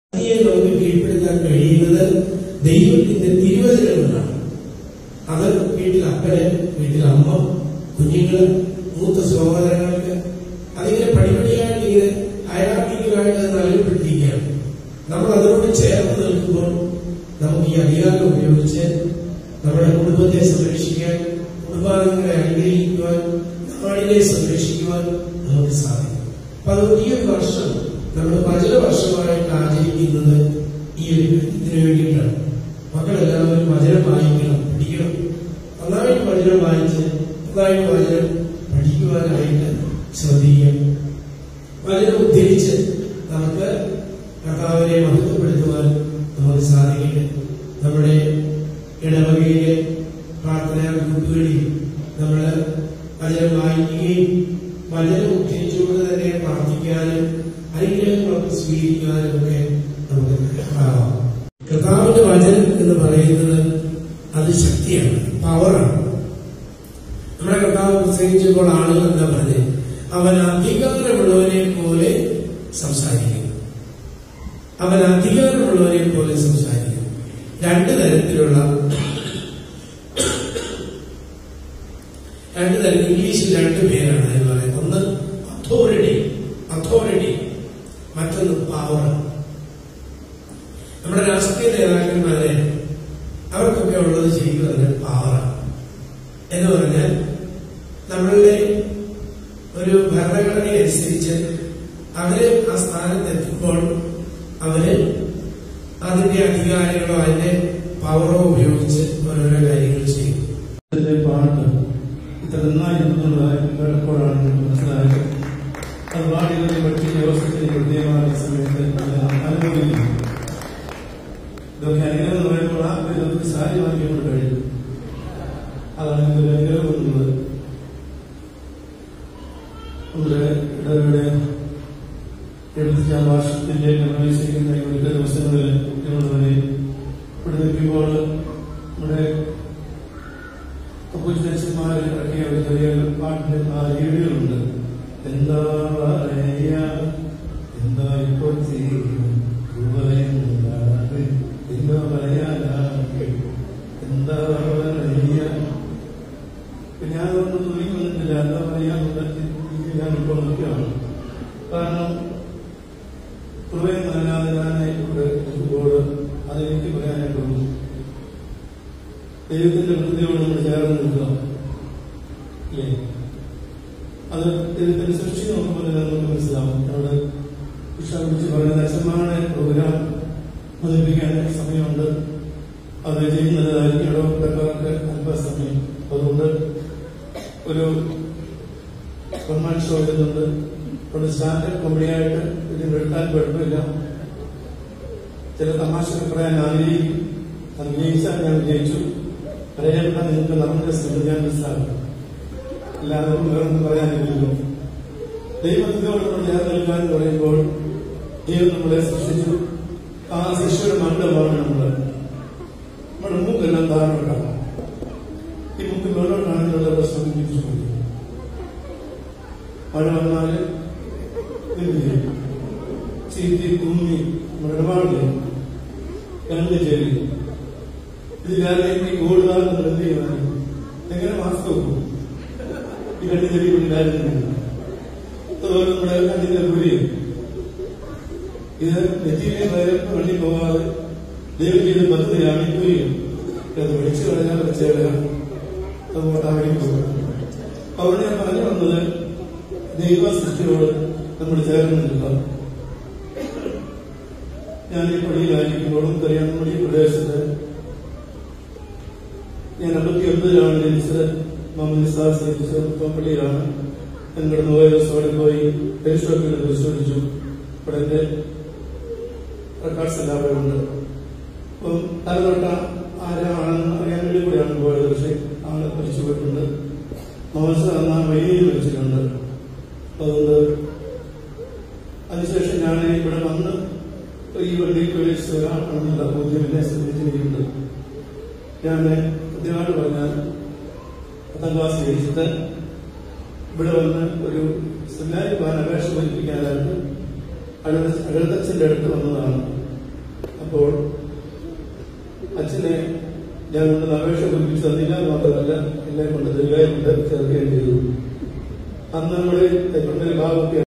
ശക്തിയെ നമുക്ക് കീഴ്പ്പെടുത്താൻ കഴിയുന്നത് ദൈവത്തിന്റെ തിരുവചനങ്ങളാണ് അത് വീട്ടിൽ അപ്പന് വീട്ടിൽ അമ്മ കുഞ്ഞുങ്ങള് മൂത്ത സഹോദരങ്ങൾക്ക് അതിങ്ങനെ പടിപടിയായിട്ട് ഇങ്ങനെ ഹയറാർക്കിക്കലായിട്ട് അത് നൽകപ്പെട്ടിരിക്കുകയാണ് നമ്മൾ അതിനോട് ചേർന്ന് നിൽക്കുമ്പോൾ നമുക്ക് ഈ അധികാരം ഉപയോഗിച്ച് നമ്മുടെ കുടുംബത്തെ സംരക്ഷിക്കാൻ കുടുംബാംഗങ്ങളെ അനുഗ്രഹിക്കുവാൻ നാടിനെ സംരക്ഷിക്കുവാൻ നമുക്ക് സാധിക്കും അപ്പൊ അതുകൊണ്ട് ഈ ഒരു വർഷം നമ്മൾ വചന വർഷമായിട്ട് ആചരിക്കുന്നത് ഈ ഒരു ഇതിനു വേണ്ടിയിട്ടാണ് മക്കളെല്ലാവരും വചനം വായിക്കണം പഠിക്കണം നന്നായിട്ട് വചനം വായിച്ച് നന്നായിട്ട് വചനം പഠിക്കുവാനായിട്ട് ശ്രദ്ധിക്കുക വചനം ഉദ്ധരിച്ച് നമുക്ക് കർത്താവിനെ മഹത്വപ്പെടുത്തുവാൻ നമുക്ക് സാധിക്കട്ടെ നമ്മുടെ ഇടവകയിലെ പ്രാർത്ഥനാ ഗ്രൂപ്പുകളിൽ നമ്മൾ വചനം വായിക്കുകയും വചനം ഉദ്ധരിച്ചുകൊണ്ട് തന്നെ പ്രാർത്ഥിക്കാനും അനുഗ്രഹങ്ങളൊക്കെ സ്വീകരിക്കാനും ഒക്കെ നമുക്ക് ആവാം കർത്താവിന്റെ വചനം എന്ന് പറയുന്നത് അത് ശക്തിയാണ് പവറാണ് നമ്മുടെ കർത്താവ് പ്രസംഗിച്ചപ്പോൾ ആളുകൾ എന്താ പറഞ്ഞത് അവൻ അധികാരമുള്ളവരെ പോലെ സംസാരിക്കുന്നു അവൻ അധികാരമുള്ളവരെ പോലെ സംസാരിക്കുന്നു രണ്ട് തരത്തിലുള്ള രണ്ട് തരം ഇംഗ്ലീഷിൽ രണ്ട് പേരാണ് അതിന് പറയുന്നത് ഒന്ന് അതോറിറ്റി അതോറിറ്റി മറ്റൊന്ന് പവർ നമ്മുടെ രാഷ്ട്രീയ നേതാക്കന്മാരെ അവർക്കൊക്കെ ഉള്ളത് ശരിക്കും പറഞ്ഞാൽ പവറാണ് എന്ന് പറഞ്ഞാൽ നമ്മളുടെ ഒരു ഭരണഘടന അനുസരിച്ച് അവര് ആ സ്ഥാനത്ത് എത്തുമ്പോൾ അവര് അതിന്റെ അധികാരികളോ അതിന്റെ പവറോ ഉപയോഗിച്ച് ഓരോരോ കാര്യങ്ങൾ ചെയ്യും ഇതിന്റെ പാട്ട് ഇത്ര നന്നായിരുന്നുള്ള കേട്ടപ്പോഴാണ് എനിക്ക് മനസ്സിലായത് അത് പാടിയതിനെ പറ്റി ജോസഫിന് ഹൃദയമായ സമയത്ത് ഞാൻ അനുഭവിക്കുന്നു ഇതൊക്കെ അനുഗ്രഹം എന്ന് പറയുമ്പോൾ ആ ഒരു സാരി വാങ്ങിക്കൊണ്ട് കഴിയും അതാണ് ഇതൊരു അനുഗ്രഹം എന്നുള്ളത് നമ്മുടെ ഇടവയുടെ എഴുപത്തിയാം വർഷത്തിന്റെ നിർവഹിച്ചിരിക്കുന്ന ഈ ഒരു ദിവസങ്ങളിൽ കുട്ടികളുടെ ഇവിടെ നിൽക്കുമ്പോൾ നമ്മുടെ അപ്പുച്ചന്മാർ ഇറക്കിയ ഒരു ചെറിയ പാട്ടിന്റെ ആ രീതികളുണ്ട് എന്താ പറയാ എന്താ ഇപ്പോൾ ചെയ്യും രൂപയെന്താണ് എന്താ പറയാനാണ് എന്താ പറയാ പിന്നെ ഞാനതൊന്നും തുണി വന്നിട്ടില്ല എന്താ പറയാന്നുള്ള ഞാനിപ്പോൾ നിൽക്കുകയാണ് കാരണം കൃപയും നൽകാതെ ഞാനായിക്കൊണ്ട് നിൽക്കുമ്പോൾ അതെനിക്ക് പറയാനായിട്ടുള്ളൂ ദൈവത്തിന്റെ വൃത്തിയോട് നമ്മൾ ചേർന്ന് നിൽക്കുക അല്ലേ അത് ദൈവത്തിന്റെ സൃഷ്ടി നോക്കുമ്പോൾ തന്നെ നമുക്ക് മനസ്സിലാവും എന്നോട് ഉഷ വിളിച്ച് പറയുന്ന അച്ഛന്മാരുടെ പ്രോഗ്രാം അവതരിപ്പിക്കാൻ സമയമുണ്ട് അത് ചെയ്യുന്നതായിരിക്കും ഇടപെട്ടവർക്ക് അല്പസമയം അതുകൊണ്ട് ഒരു വൺമാൻ ഷോ ഇടുന്നുണ്ട് ഒരു സ്റ്റാൻഡേർഡ് കോമഡിയായിട്ട് ഇത് എടുത്താൽ കുഴപ്പമില്ല ചില തമാശകൾ പറയാൻ ആഗ്രഹിക്കും അത് വിജയിച്ചാൽ ഞാൻ വിജയിച്ചു പരാജയപ്പെട്ടാൽ നിങ്ങൾക്ക് നമ്മുടെ ശ്രമിക്കാൻ മനസ്സിലാകും അല്ലാതെ ഒന്നും വേറൊന്നും പറയാനില്ലല്ലോ ദൈവത്തിനോട് നമ്മൾ ചേർന്ന് നിൽക്കാൻ എന്ന് പറയുമ്പോൾ ദൈവം നമ്മളെ സൃഷ്ടിച്ചു ആ സൃഷ്ടിയുടെ മണ്ഡലമാണ് നമ്മൾ നമ്മുടെ മൂക്കെല്ലാം താഴോട്ടാണ് ഈ മൂക്ക് മേളോട്ടാണെന്നുള്ള പ്രശ്നം തിരിച്ചു പോയി മഴ വന്നാൽ എന്ത് ചെയ്യും ചീത്തി കുമ്മി നമ്മുടെ ഇടപാടില്ലേ രണ്ട് ചെവി ഇതിലാരെയും ഈ കൂടുതൽ നമ്മൾ എന്ത് ചെയ്യണം എങ്ങനെ മാസ്ക് വെക്കും ഈ രണ്ട് ചെവി കൊണ്ടില്ലായിരുന്നില്ല അതുപോലെ നമ്മുടെ കണ്ണിന്റെ പുരി ഇത് നെറ്റിയിലെ വയറിന് വള്ളി പോകാതെ ദൈവം ചെയ്ത പദ്ധതിയാണ് ഈ പുരി അത് വിളിച്ചു കളയാൻ വെച്ച് കളയാം അതുകൊണ്ട് അവിടെ പോകും അവിടെ ഞാൻ പറഞ്ഞു വന്നത് ദൈവ സൃഷ്ടിയോട് നമ്മൾ ചേർന്ന് നിൽക്കുക ഞാൻ ഈ പള്ളിയിലായിരിക്കുമ്പോഴും അറിയാം നമ്മുടെ ഈ പ്രദേശത്ത് ഞാൻ അമ്പത്തി ഒൻപതിലാണ് ജനിച്ചത് മുഹമ്മദ് സാഹസ് പള്ളിയിലാണ് ഞാൻ കിടന്നു പോയ ദിവസം അവിടെ പോയി ടെലിസ്കോപ്പിൽ പരിശോധിച്ചു അവിടെ എന്റെ റെക്കോർഡ്സ് എല്ലാം അവിടെ ഉണ്ട് അപ്പം തലതൊട്ട ആരാണെന്ന് അറിയാൻ വേണ്ടി കൂടെയാണ് പോയത് പക്ഷേ ആളെ മരിച്ചു പോയിട്ടുണ്ട് മോശ എന്ന വൈദ്യുതി മരിച്ചിട്ടുണ്ട് അതുകൊണ്ട് അതിനുശേഷം ഞാൻ ഇവിടെ വന്ന് ഈ വണ്ടി പ്രവേശിച്ച ഒരാളാണെന്നുള്ള ബോധ്യം എന്നെ സംബന്ധിച്ചിരിക്കുന്നുണ്ട് ഞാൻ കൃത്യമായിട്ട് പറഞ്ഞാൽ പത്താം ക്ലാസ് ജയിച്ചിട്ട് ഇവിടെ വന്ന് ഒരു സെമിനാരി പോകാൻ അപേക്ഷ പൂരിപ്പിക്കാനായിട്ട് അഴുതച്ഛന്റെ അടുത്ത് വന്നതാണ് അച്ഛനെ ഞാൻ കൊണ്ട് അപേക്ഷ കുറിപ്പിച്ച് തന്നില്ല മാത്രമല്ല എന്നെ കൊണ്ട് തരികയും കൊണ്ട് ചേർക്കുകയും ചെയ്തു അന്ന് നമ്മുടെ തെക്കുണ്ടൽ ഭാഗമൊക്കെ